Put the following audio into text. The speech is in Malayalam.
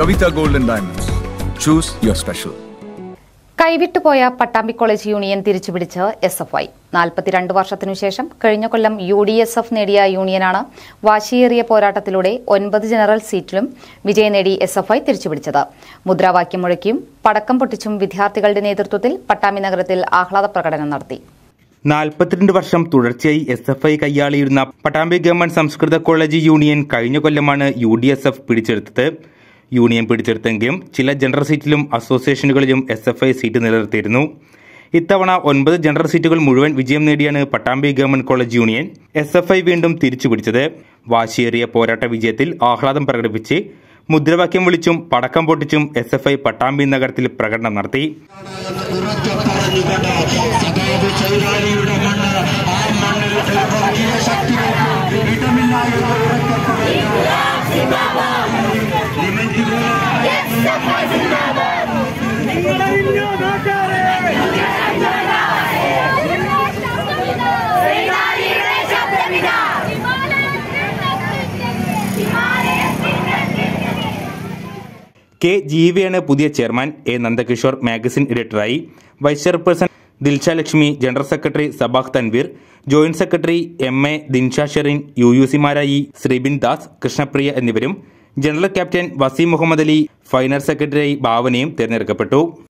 Kavita Gold and Diamonds. Choose your special. കൈവിട്ടുപോയ പട്ടാമ്പി കോളേജ് യൂണിയൻ തിരിച്ചുപിടിച്ച് എസ് എഫ് ഐ നാൽപ്പത്തിരണ്ട് വർഷത്തിനു ശേഷം കഴിഞ്ഞ കൊല്ലം യു ഡി എസ് എഫ് നേടിയ യൂണിയനാണ് വാശിയേറിയ പോരാട്ടത്തിലൂടെ ഒൻപത് ജനറൽ സീറ്റിലും വിജയം നേടി എസ് എഫ് ഐ തിരിച്ചുപിടിച്ചത് മുദ്രാവാക്യം മുഴക്കിയും പടക്കം പൊട്ടിച്ചും വിദ്യാർത്ഥികളുടെ നേതൃത്വത്തിൽ പട്ടാമ്പി നഗരത്തിൽ ആഹ്ലാദ പ്രകടനം നടത്തി നാൽപ്പത്തിരണ്ട് വർഷം തുടർച്ചയായി എസ് എഫ് ഐ കൈയാളിയിരുന്ന പട്ടാമ്പി ഗവൺമെന്റ് സംസ്കൃത കോളേജ് യൂണിയൻ കഴിഞ്ഞ കൊല്ലമാണ് യു ഡി എസ് എഫ് പിടിച്ചെടുത്തത് യൂണിയൻ പിടിച്ചെടുത്തെങ്കിലും ചില ജനറൽ സീറ്റിലും അസോസിയേഷനുകളിലും എസ് എഫ് ഐ സീറ്റ് നിലനിർത്തിയിരുന്നു ഇത്തവണ ഒൻപത് ജനറൽ സീറ്റുകൾ മുഴുവൻ വിജയം നേടിയാണ് Pattambi government college union S F I വീണ്ടും തിരിച്ചുപിടിച്ചത് വാശിയേറിയ പോരാട്ട വിജയത്തിൽ ആഹ്ലാദം പ്രകടിപ്പിച്ച് മുദ്രാവാക്യം വിളിച്ചും പടക്കം പൊട്ടിച്ചും എസ് എഫ് ഐ പട്ടാമ്പി നഗരത്തിൽ പ്രകടനം നടത്തി കെ ജീവിയാണ് പുതിയ ചെയർമാൻ എ നന്ദകിഷോർ മാഗസിൻ എഡിറ്ററായി vice chairperson Dilsha Lakshmi general secretary Sabakh Tanveer joint secretary M A Dinsha Sherin U U സിമാരായി ശ്രീബിൻ ദാസ് കൃഷ്ണപ്രിയ എന്നിവരും general captain Waseem Muhammad Ali final സെക്രട്ടറിയായി ഭാവനയും തിരഞ്ഞെടുക്കപ്പെട്ടു